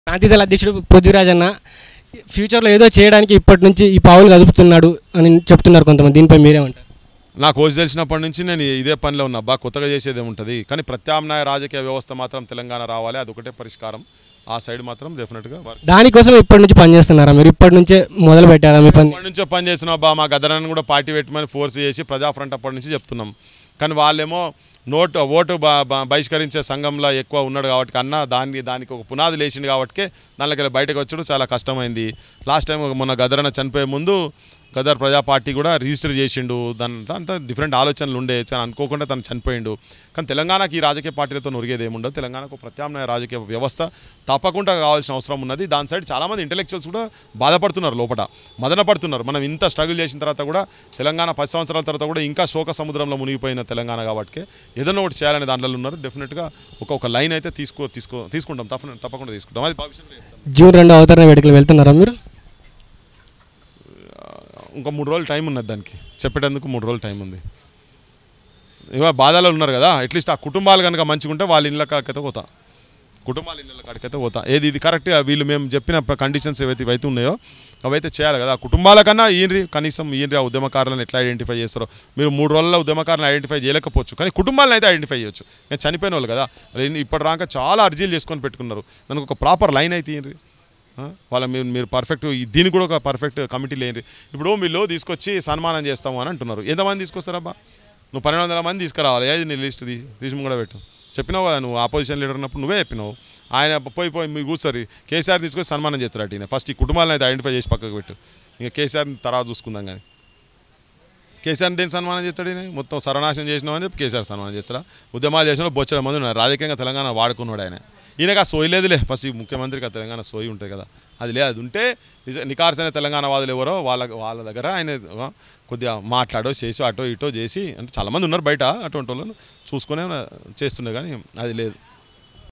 ప్రాంతీయ అధ్యక్షుడు పృథ్వీరాజ్ అన్న ఫ్యూచర్లో ఏదో చేయడానికి ఇప్పటి నుంచి ఈ పావులు కదుపుతున్నాడు అని చెప్తున్నారు కొంతమంది దీనిపై మీరేమంటారు నాకు కోచ్ తెలిసినప్పటి నుంచి నేను ఇదే పనిలో ఉన్నా బాగా కొత్తగా చేసేది ఏముంటుంది కానీ ప్రత్యామ్నాయ రాజకీయ వ్యవస్థ మాత్రం తెలంగాణ రావాలి అదొకటే పరిష్కారం ఆ సైడ్ మాత్రం డెఫినెట్గా వర్క్ దానికోసం ఇప్పటి నుంచి పనిచేస్తున్నారా మీరు ఇప్పటి నుంచే మొదలు పెట్టారా మీ పని అప్పటి నుంచో పని చేసిన బా మా గదరాన్ని కూడా పార్టీ పెట్టమని ఫోర్స్ చేసి ప్రజా ఫ్రంట్ అప్పటి నుంచి చెప్తున్నాం కానీ వాళ్ళేమో నోటు ఓటు బ- బ- బహిష్కరించే సంఘంలో ఎక్కువ ఉన్నాడు కాబట్టి కన్నా దానికి దానికి ఒక పునాది లేచింది కాబట్టి దానిలోకి బయటకు వచ్చడం చాలా కష్టమైంది లాస్ట్ టైం మొన్న గదరన్న చనిపోయే ముందు గదర్ ప్రజా పార్టీ కూడా రిజిస్టర్ చేసిండు దాని అంతా డిఫరెంట్ ఆలోచనలు ఉండే చాలా అనుకోకుండా తను చనిపోయిండు కానీ తెలంగాణకి ఈ రాజకీయ పార్టీలతో నొరిగేది ఏముండదు తెలంగాణకు ప్రత్యామ్నాయ రాజకీయ వ్యవస్థ తప్పకుండా కావాల్సిన అవసరం ఉన్నది దాని సైడ్ చాలామంది ఇంటలెక్చువల్స్ కూడా బాధపడుతున్నారు లోపల మదన పడుతున్నారు మనం ఇంత స్ట్రగుల్ చేసిన తర్వాత కూడా తెలంగాణ పది సంవత్సరాల తర్వాత కూడా ఇంకా శోక సముద్రంలో మునిగిపోయిన తెలంగాణ కాబట్టి ఏదైనా ఒకటి చేయాలనే దాంట్లో ఉన్నారు డెఫినెట్గా ఒక ఒక లైన్ అయితే తీసుకో తీసుకో తీసుకుంటాం తప్ప తప్పకుండా తీసుకుంటాం అది భవిష్యత్తులో చెప్తాం. జూన్ రెండో అవతరణ వేడుకలు వెళ్తున్నారా మీరు ఇంకా మూడు రోజులు టైం ఉన్నది దానికి చెప్పేటందుకు మూడు రోజులు టైం ఉంది ఇవా బాధలో ఉన్నారు కదా అట్లీస్ట్ ఆ కుటుంబాలు కనుక మంచిగా ఉంటే వాళ్ళ ఇళ్ళ కాడికైతే పోతా కుటుంబాల ఇళ్ళ కాడికైతే పోతా ఏది ఇది కరెక్ట్గా వీళ్ళు మేము చెప్పిన కండిషన్స్ ఏవైతే ఇవైతే ఉన్నాయో అవైతే చేయాలి కదా ఆ కుటుంబాల కన్నా ఈయనరి కనీసం ఈయనరి ఆ ఉద్యమకారులను ఎట్లా ఐడెంటిఫై చేస్తారో మీరు మూడు రోజుల్లో ఉద్యమకారులను ఐడెంటిఫై చేయలేకపోవచ్చు కానీ కుటుంబాలను అయితే ఐడెంటిఫై చేయొచ్చు నేను చనిపోయిన వాళ్ళు కదా ఇప్పటి రాక చాలా అర్జీలు చేసుకొని పెట్టుకున్నారు దానికి ఒక ప్రాపర్ లైన్ అయితే ఈయనరి ఆ? వాళ్ళ మీరు మీరు పర్ఫెక్ట్ దీనికి కూడా ఒక పర్ఫెక్ట్ కమిటీ లేని ఇప్పుడు మీరు తీసుకొచ్చి సన్మానం చేస్తాము అని అంటున్నారు ఎంతమంది తీసుకొస్తారబ్బా నువ్వు పన్నెండు వందల మంది తీసుకురావాలి ఏది నీ లిస్ట్ తీ తీసి కూడా పెట్టు చెప్పినావు కదా నువ్వు ఆపోజిషన్ లీడర్ ఉన్నప్పుడు నువ్వే చెప్పినావు ఆయన పోయి పోయి మీరు కూర్చోరు కేసీఆర్ తీసుకొచ్చి సన్మానం చేస్తారట ఈయన ఫస్ట్ ఈ కుటుంబాలను అయితే ఐడెంటిఫై చేసి పక్కకు పెట్టు ఇంకా కేసీఆర్ తర్వాత చూసుకుందాం కానీ కేసీఆర్ దేని సన్మానం చేస్తాడు ఈయన మొత్తం సర్వనాశనం చేసినామని చెప్పి కేసీఆర్ సన్మానం చేస్తాడా ఉద్యమాలు చేసిన బొచ్చడం మంది ఉన్నారు రాజకీయంగా తెలంగాణ వాడుకున్నాడు ఆయన ఈయనకు ఆ సోయి లేదులే ఫస్ట్ ఈ ముఖ్యమంత్రికి ఆ తెలంగాణ సోయి ఉంటుంది కదా అది లేదు అది ఉంటే నిజ నికార్సైన తెలంగాణ వాదులు ఎవరో వాళ్ళ వాళ్ళ దగ్గర ఆయన ఆ, కొద్దిగా మాట్లాడో చేసో అటో ఇటో చేసి అంటే చాలామంది ఉన్నారు బయట అటువంటి వాళ్ళను చూసుకునే చేస్తుండే కానీ అది లేదు